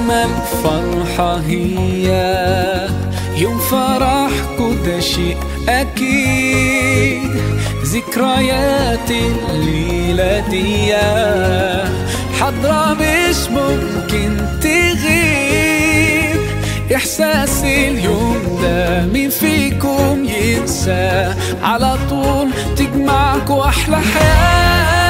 أجمل فرحة هي يوم فرحكوا ده شيء أكيد ذكريات الليلة دي حضرة مش ممكن تغيب إحساس اليوم ده مين فيكم ينسى على طول تجمعكوا أحلى حياة